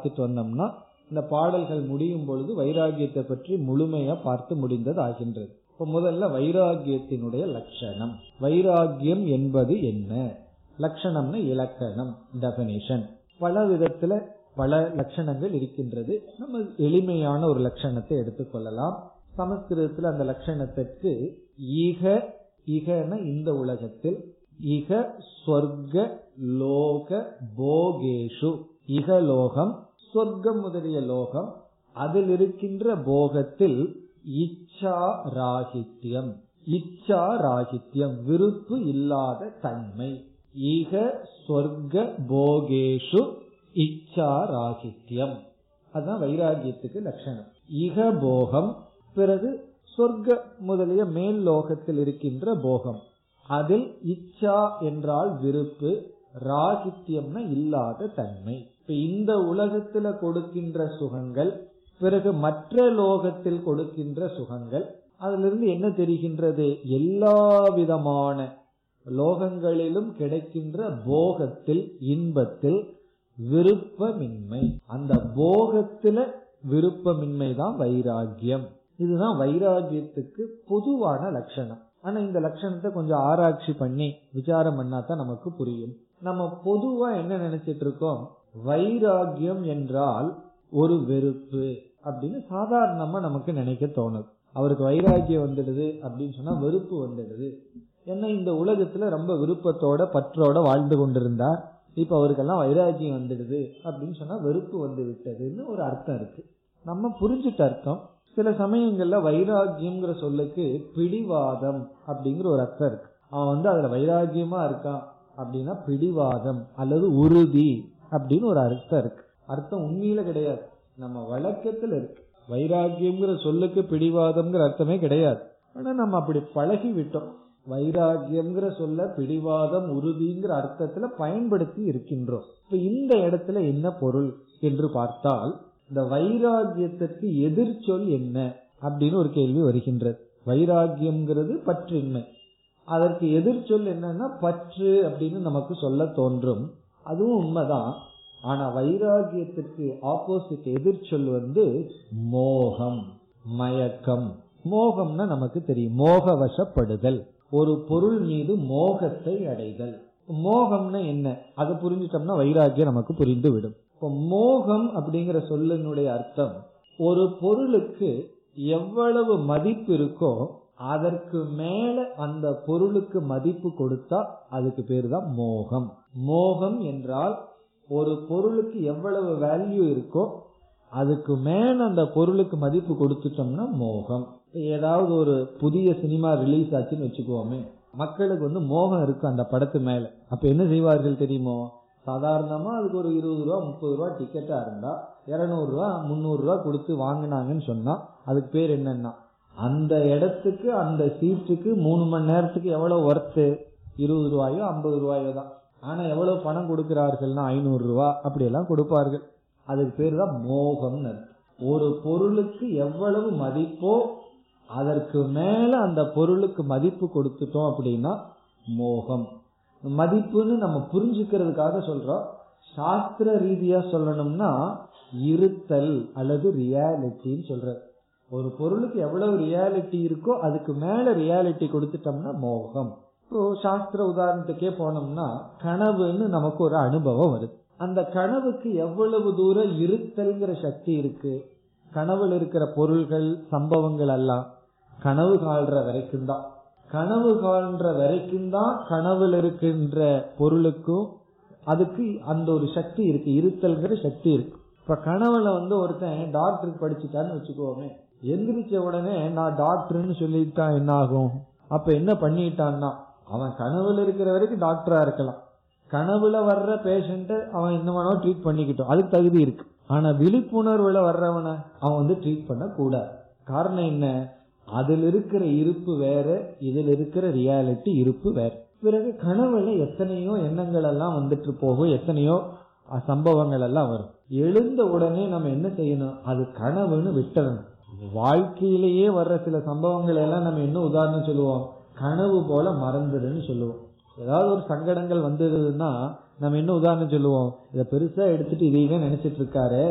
பார்த்துட்டு வந்தோம்னா இந்த பாடல்கள் முடியும் பொழுது வைராகியத்தை பற்றி முழுமையா பார்த்து முடிந்தது ஆகின்றது இப்ப முதல்ல வைராகியத்தினுடைய லட்சணம் வைராகியம் என்பது என்ன லட்சணம்னு இலக்கணம் டெபனிஷன் பல விதத்துல பல லட்சணங்கள் இருக்கின்றது நம்ம எளிமையான ஒரு லட்சணத்தை எடுத்துக்கொள்ளலாம் சமஸ்கிருதத்தில் அந்த லட்சணத்திற்கு ஈக இகன இந்த உலகத்தில் இக ஸ்வர்க லோக போகேஷு இகலோகம் சொர்க்கம் முதலிய லோகம் அதில் இருக்கின்ற போகத்தில் இச்சா ராகித்யம் இச்சா ராகித்யம் விருப்பு இல்லாத தன்மை ஈக சொர்க்க போகேஷு இச்சா ராகித்யம் அதுதான் வைராகியத்துக்கு லட்சணம் இக போகம் பிறகு சொர்க்க முதலிய மேல் லோகத்தில் இருக்கின்ற போகம் அதில் இச்சா என்றால் விருப்பு ராகித்யம்னா இல்லாத தன்மை இப்ப இந்த உலகத்துல கொடுக்கின்ற சுகங்கள் பிறகு மற்ற லோகத்தில் கொடுக்கின்ற சுகங்கள் அதிலிருந்து என்ன தெரிகின்றது எல்லா விதமான லோகங்களிலும் கிடைக்கின்ற போகத்தில் இன்பத்தில் விருப்பமின்மை அந்த போகத்துல விருப்பமின்மை தான் வைராகியம் இதுதான் வைராகியத்துக்கு பொதுவான லட்சணம் ஆனா இந்த லட்சணத்தை கொஞ்சம் ஆராய்ச்சி பண்ணி விசாரம் பண்ணா தான் நமக்கு புரியும் நம்ம பொதுவா என்ன நினைச்சிட்டு இருக்கோம் வைராகியம் என்றால் ஒரு வெறுப்பு அப்படின்னு சாதாரணமா நமக்கு நினைக்க தோணுது அவருக்கு வைராகியம் வந்துடுது அப்படின்னு சொன்னா வெறுப்பு வந்துடுது ஏன்னா இந்த உலகத்துல ரொம்ப விருப்பத்தோட பற்றோட வாழ்ந்து கொண்டிருந்தார் இப்ப அவருக்கெல்லாம் வைராகியம் வந்துடுது அப்படின்னு சொன்னா வெறுப்பு வந்து விட்டதுன்னு ஒரு அர்த்தம் இருக்கு நம்ம புரிஞ்சுட்ட அர்த்தம் சில சமயங்கள்ல வைராகியம்ங்கிற சொல்லுக்கு பிடிவாதம் அப்படிங்கிற ஒரு அர்த்தம் இருக்கு அவன் வந்து அதுல வைராகியமா இருக்கான் அப்படின்னா பிடிவாதம் அல்லது உறுதி அப்படின்னு ஒரு அர்த்தம் இருக்கு அர்த்தம் உண்மையில கிடையாது நம்ம வழக்கத்துல இருக்கு வைராகியம்ங்கிற சொல்லுக்கு பிடிவாதம்ங்கிற அர்த்தமே கிடையாது ஆனா நம்ம அப்படி பழகி விட்டோம் வைராகியம்ங்கிற சொல்ல பிடிவாதம் உறுதிங்கிற அர்த்தத்துல பயன்படுத்தி இருக்கின்றோம் இப்ப இந்த இடத்துல என்ன பொருள் என்று பார்த்தால் இந்த வைராகியத்திற்கு எதிர்ச்சொல் என்ன அப்படின்னு ஒரு கேள்வி வருகின்றது வைராகியம்ங்கிறது பற்றின்மை அதற்கு எதிர்ச்சொல் என்னன்னா பற்று அப்படின்னு நமக்கு சொல்ல தோன்றும் அதுவும் உண்மைதான் ஆனா வைராகியத்திற்கு ஆப்போசிட் எதிர்ச்சொல் வந்து மோகம் மயக்கம் மோகம்னா நமக்கு தெரியும் மோக வசப்படுதல் ஒரு பொருள் மீது மோகத்தை அடைதல் மோகம்னா என்ன அதை புரிஞ்சிட்டோம்னா வைராகியம் நமக்கு புரிந்து விடும் இப்போ மோகம் அப்படிங்கிற சொல்லினுடைய அர்த்தம் ஒரு பொருளுக்கு எவ்வளவு மதிப்பு இருக்கோ அதற்கு மேல அந்த பொருளுக்கு மதிப்பு கொடுத்தா அதுக்கு பேரு தான் மோகம் மோகம் என்றால் ஒரு பொருளுக்கு எவ்வளவு வேல்யூ இருக்கோ அதுக்கு மேல அந்த பொருளுக்கு மதிப்பு கொடுத்துட்டோம்னா மோகம் ஏதாவது ஒரு புதிய சினிமா ரிலீஸ் ஆச்சுன்னு வச்சுக்கோமே மக்களுக்கு வந்து மோகம் இருக்கு அந்த படத்து மேல அப்ப என்ன செய்வார்கள் தெரியுமோ சாதாரணமா அதுக்கு ஒரு இருபது ரூபா முப்பது ரூபா டிக்கெட்டா இருந்தா இருநூறு ரூபா முந்நூறு ரூபா கொடுத்து வாங்கினாங்கன்னு சொன்னா அதுக்கு பேர் என்னன்னா அந்த இடத்துக்கு அந்த சீட்டுக்கு மூணு மணி நேரத்துக்கு எவ்வளவு ஒர்த்து இருபது ரூபாயோ ஐம்பது ரூபாயோ தான் ஆனா எவ்வளவு பணம் கொடுக்கிறார்கள்னா ஐநூறு ரூபா அப்படி எல்லாம் கொடுப்பார்கள் அதுக்கு பேர் தான் மோகம்னு ஒரு பொருளுக்கு எவ்வளவு மதிப்போ அதற்கு மேல அந்த பொருளுக்கு மதிப்பு கொடுத்துட்டோம் அப்படின்னா மோகம் மதிப்புன்னு நம்ம புரிஞ்சுக்கிறதுக்காக சொல்றோம் சாஸ்திர ரீதியா சொல்லணும்னா இருத்தல் அல்லது ரியாலிட்டின்னு சொல்ற ஒரு பொருளுக்கு எவ்வளவு ரியாலிட்டி இருக்கோ அதுக்கு மேல ரியாலிட்டி கொடுத்துட்டோம்னா மோகம் இப்போ சாஸ்திர உதாரணத்துக்கே போனோம்னா கனவுன்னு நமக்கு ஒரு அனுபவம் வருது அந்த கனவுக்கு எவ்வளவு தூரம் இருத்தல்ங்கிற சக்தி இருக்கு கனவுல இருக்கிற பொருள்கள் சம்பவங்கள் எல்லாம் கனவு கால்ற வரைக்கும் தான் கனவு காண்ற வரைக்கும் தான் கனவுல இருக்கின்ற பொருளுக்கும் அதுக்கு அந்த ஒரு சக்தி இருக்கு இருத்தல்ங்கிற சக்தி இருக்கு இப்ப கனவுல வந்து ஒருத்தன் டாக்டருக்கு படிச்சுட்டான்னு வச்சுக்கோமே எந்திரிச்ச உடனே நான் டாக்டர்னு சொல்லிட்டான் என்ன ஆகும் அப்ப என்ன பண்ணிட்டான்னா அவன் கனவுல இருக்கிற வரைக்கும் டாக்டரா இருக்கலாம் கனவுல வர்ற பேஷண்ட அவன் என்ன வேணா ட்ரீட் பண்ணிக்கிட்டோம் அதுக்கு தகுதி இருக்கு ஆனா விழிப்புணர்வுல வர்றவனை அவன் வந்து ட்ரீட் பண்ண கூடாது காரணம் என்ன அதில் இருக்கிற இருப்பு வேற இதில் இருக்கிற ரியாலிட்டி இருப்பு வேற பிறகு கனவுல எத்தனையோ எண்ணங்கள் எல்லாம் வந்துட்டு போகும் எத்தனையோ சம்பவங்கள் எல்லாம் வரும் எழுந்த உடனே நம்ம என்ன செய்யணும் அது கனவுன்னு விட்டுறணும் வாழ்க்கையிலேயே வர்ற சில சம்பவங்கள் எல்லாம் நம்ம என்ன உதாரணம் சொல்லுவோம் கனவு போல மறந்துடுன்னு சொல்லுவோம் ஏதாவது ஒரு சங்கடங்கள் வந்ததுன்னா நம்ம என்ன உதாரணம் சொல்லுவோம் இதை பெருசா எடுத்துட்டு இதையே நினைச்சிட்டு இருக்காரு